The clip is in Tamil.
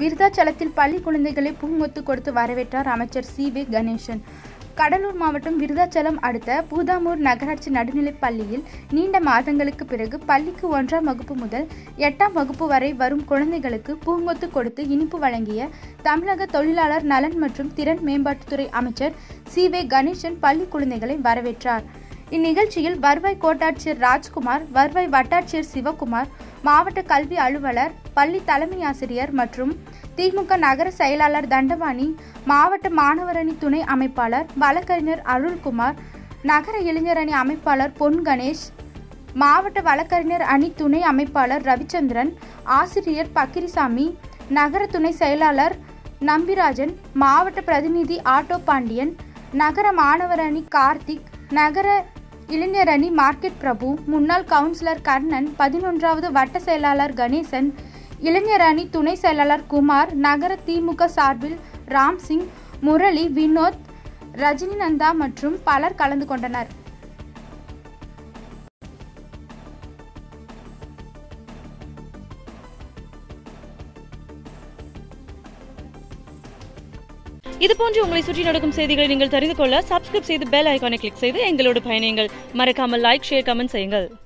விருதாச்சலத்தில் பள்ளி குழந்தைகளை பூங்கொத்து கொடுத்து வரவேற்றார் அமைச்சர் சி வி கணேசன் கடலூர் மாவட்டம் விருதாச்சலம் அடுத்த பூதாமூர் நகராட்சி நடுநிலைப் பள்ளியில் நீண்ட மாதங்களுக்கு பிறகு பள்ளிக்கு ஒன்றாம் வகுப்பு முதல் எட்டாம் வகுப்பு வரை வரும் குழந்தைகளுக்கு பூங்கொத்து கொடுத்து இனிப்பு வழங்கிய தமிழக தொழிலாளர் நலன் மற்றும் திறன் மேம்பாட்டுத்துறை அமைச்சர் சி வே கணேசன் பள்ளி குழந்தைகளை வரவேற்றார் இந்நிகழ்ச்சியில் வருவாய் கோட்டாட்சியர் ராஜ்குமார் வருவாய் வட்டாட்சியர் சிவகுமார் மாவட்ட கல்வி அலுவலர் பள்ளி தலைமை ஆசிரியர் மற்றும் திமுக நகர செயலாளர் தண்டபாணி மாவட்ட மாணவரணி துணை அமைப்பாளர் வழக்கறிஞர் அருள்குமார் நகர இளைஞர் அணி அமைப்பாளர் பொன் கணேஷ் மாவட்ட வழக்கறிஞர் அணி துணை அமைப்பாளர் ரவிச்சந்திரன் ஆசிரியர் பக்கிரிசாமி நகர துணை செயலாளர் நம்பிராஜன் மாவட்ட பிரதிநிதி ஆட்டோ பாண்டியன் நகர மாணவர் அணி கார்த்திக் நகர இளைஞர் அணி மார்க்கெட் பிரபு முன்னாள் கவுன்சிலர் கர்ணன் பதினொன்றாவது வட்ட செயலாளர் கணேசன் இளைஞர் அணி துணை செயலாளர் குமார் நகர திமுக சார்பில் ராம்சிங் முரளி வினோத் ரஜினிநந்தா மற்றும் பலர் கலந்து கொண்டனர் இது போன்று உங்களை சுற்றி நடக்கும் செய்திகளை நீங்கள் தெரிந்து கொள்ள சப்ஸ்கிரைப் செய்து பெல் ஐகானை கிளிக் செய்து எங்களோடு பயணியுங்கள் மறக்காமல் லைக் ஷேர் கமெண்ட் செய்யுங்கள்